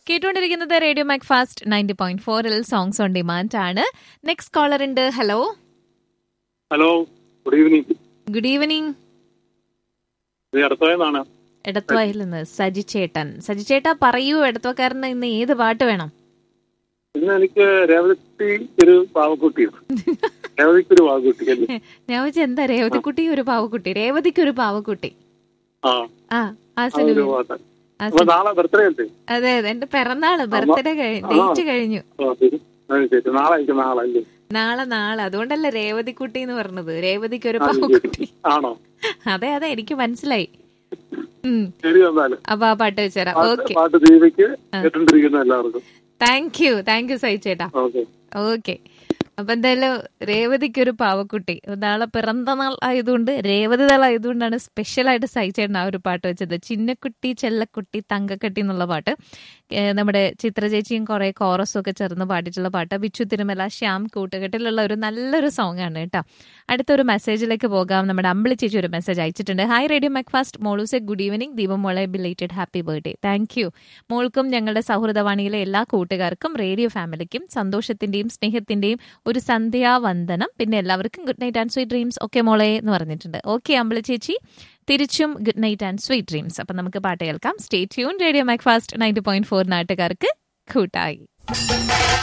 കേട്ടുകൊണ്ടിരിക്കുന്നത് radio Mac Fast ninety point ഫോറിൽ songs on demand ആണ് നെക്സ്റ്റ് കോളർ ഉണ്ട് hello hello good evening good evening ഇത് അടുത്തതെന്നാണ് എടത്വായിൽ നിന്ന് സജി ചേട്ടൻ സജി ചേട്ടാ പറയൂ എടത്വക്കാരന് ഇന്ന് ഏത് പാട്ട് വേണം ഇന്ന് എനിക്ക് രേവതി ഒരു പാവക്കുട്ടിയാണ് രേവതിക്ക് ഒരു പാവക്കുട്ടി അല്ലേ ഞാൻ വെച്ച എന്താ രേവതിക്കുട്ടി ഒരു പാവക്കുട്ടി രേവതിക്ക് ഒരു പാവക്കുട്ടി ആ ആ ആ ആ ഒരു സിനിമ പാട്ട് ആ അപ്പൊ സിനിമ. നാളെ ബർത്ത്ഡേ ഉണ്ട് അതെ അതെ എന്റെ പിറന്നാള് ബർത്ത്ഡേ കഴിഞ്ഞു ഡേറ്റ് കഴിഞ്ഞു ആ, ശരി. അത് ശരി നാളെ എനിക്ക് നാളെ അല്ലേ നാളെ നാളെ അതുകൊണ്ടല്ലേ രേവതിക്കുട്ടി എന്ന് പറഞ്ഞത് രേവതിക്ക് ഒരു ആ, ശരി. പാവക്കുട്ടി ആണോ അതെ അതെ എനിക്ക് മനസ്സിലായി ഉം ശരി എന്നാലും അപ്പൊ ആ പാട്ട് വെച്ചുതരാം പാട്ട് ഓക്കെ പാട്ട് ദീപയ്ക്ക് കേട്ടോണ്ടിരിക്കുന്ന എല്ലാവർക്കും thank you thank you Sai ചേട്ടാ ഓക്കെ ഓക്കെ അപ്പൊ എന്തായാലും രേവതിക്ക് ഒരു പാവക്കുട്ടി നാളെ പിറന്ന നാൾ ആയതുകൊണ്ട് രേവതി നാൾ ആയതുകൊണ്ടാണ് സ്പെഷ്യൽ ആയിട്ട് സഹിച്ചേട്ടൻ ആ ഒരു പാട്ട് വെച്ചത് ചിന്നക്കുട്ടി ചെല്ലക്കുട്ടി തങ്കക്കട്ടി എന്നുള്ള പാട്ട് ഏഹ് നമ്മുടെ ചിത്ര ചേച്ചിയും കുറെ കോറസും ഒക്കെ ചേർന്ന് പാടിയിട്ടുള്ള പാട്ട് ബിച്ചു തിരുമല ശ്യാം കൂട്ടുകെട്ടിലുള്ള ഒരു നല്ലൊരു സോങ് ആണ് കേട്ടോ അടുത്തൊരു മെസ്സേജിലേക്ക് പോകാം നമ്മുടെ അമ്പിളി ചേച്ചി ഒരു മെസ്സേജ് അയച്ചിട്ടുണ്ട് ഹായ് റേഡിയോ മാക്ഫാസ്റ്റ് മോളൂസെ ഗുഡ് ഈവനിങ് ദീപം മോളെ belated happy birthday thank you മോൾക്കും ഞങ്ങളുടെ സൗഹൃദവാണിയിലെ എല്ലാ കൂട്ടുകാർക്കും റേഡിയോ ഫാമിലിക്കും സന്തോഷത്തിന്റെയും സ്നേഹത്തിന്റെയും ഒരു സന്ധ്യാവന്ദനം പിന്നെ എല്ലാവർക്കും good night and sweet dreams okay മോളെ എന്ന് പറഞ്ഞിട്ടുണ്ട് ഓക്കെ അമ്പിളി ചേച്ചി തിരിച്ചും good night and sweet dreams അപ്പൊ നമുക്ക് പാട്ട് കേൾക്കാം stay tune radio Mac Fast ninety point four നാട്ടുകാർക്ക് കൂട്ടായി